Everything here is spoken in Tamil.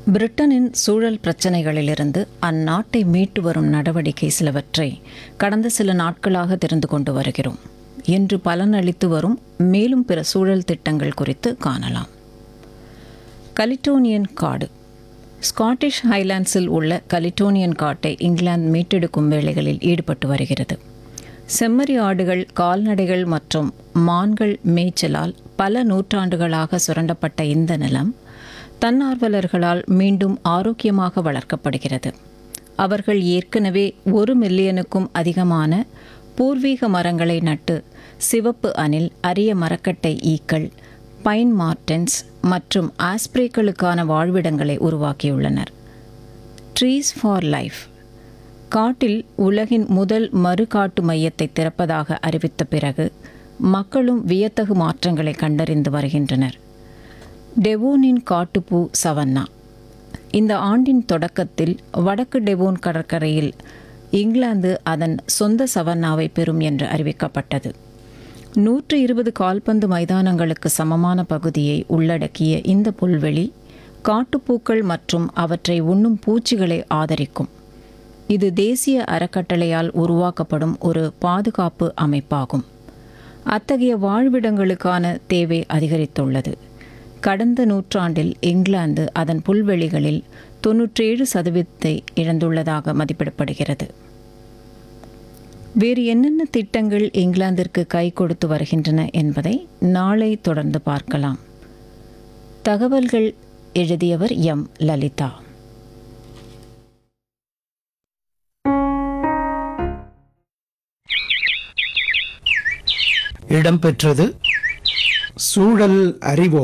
பிரிட்டனின் சூழல் பிரச்சனைகளிலிருந்து அந்நாட்டை மீட்டு வரும் நடவடிக்கை சிலவற்றை கடந்த சில நாட்களாக தெரிந்து கொண்டு வருகிறோம் இன்று பலனளித்து வரும் மேலும் பிற சூழல் திட்டங்கள் குறித்து காணலாம் கலிட்டோனியன் காடு ஸ்காட்டிஷ் ஹைலாண்ட்ஸில் உள்ள கலிட்டோனியன் காட்டை இங்கிலாந்து மீட்டெடுக்கும் வேலைகளில் ஈடுபட்டு வருகிறது செம்மறி ஆடுகள் கால்நடைகள் மற்றும் மான்கள் மேய்ச்சலால் பல நூற்றாண்டுகளாக சுரண்டப்பட்ட இந்த நிலம் தன்னார்வலர்களால் மீண்டும் ஆரோக்கியமாக வளர்க்கப்படுகிறது அவர்கள் ஏற்கனவே ஒரு மில்லியனுக்கும் அதிகமான பூர்வீக மரங்களை நட்டு சிவப்பு அணில் அரிய மரக்கட்டை ஈக்கள் பைன் மார்டன்ஸ் மற்றும் ஆஸ்பிரேக்களுக்கான வாழ்விடங்களை உருவாக்கியுள்ளனர் ட்ரீஸ் ஃபார் லைஃப் காட்டில் உலகின் முதல் மறுகாட்டு மையத்தை திறப்பதாக அறிவித்த பிறகு மக்களும் வியத்தகு மாற்றங்களை கண்டறிந்து வருகின்றனர் டெவோனின் காட்டுப்பூ சவன்னா இந்த ஆண்டின் தொடக்கத்தில் வடக்கு டெவோன் கடற்கரையில் இங்கிலாந்து அதன் சொந்த சவன்னாவை பெறும் என்று அறிவிக்கப்பட்டது நூற்று இருபது கால்பந்து மைதானங்களுக்கு சமமான பகுதியை உள்ளடக்கிய இந்த புல்வெளி காட்டுப்பூக்கள் மற்றும் அவற்றை உண்ணும் பூச்சிகளை ஆதரிக்கும் இது தேசிய அறக்கட்டளையால் உருவாக்கப்படும் ஒரு பாதுகாப்பு அமைப்பாகும் அத்தகைய வாழ்விடங்களுக்கான தேவை அதிகரித்துள்ளது கடந்த நூற்றாண்டில் இங்கிலாந்து அதன் புல்வெளிகளில் தொன்னூற்றேழு சதவீதத்தை இழந்துள்ளதாக மதிப்பிடப்படுகிறது வேறு என்னென்ன திட்டங்கள் இங்கிலாந்திற்கு கை கொடுத்து வருகின்றன என்பதை நாளை தொடர்ந்து பார்க்கலாம் தகவல்கள் எழுதியவர் எம் லலிதா இடம்பெற்றது சூழல் அறிவோம்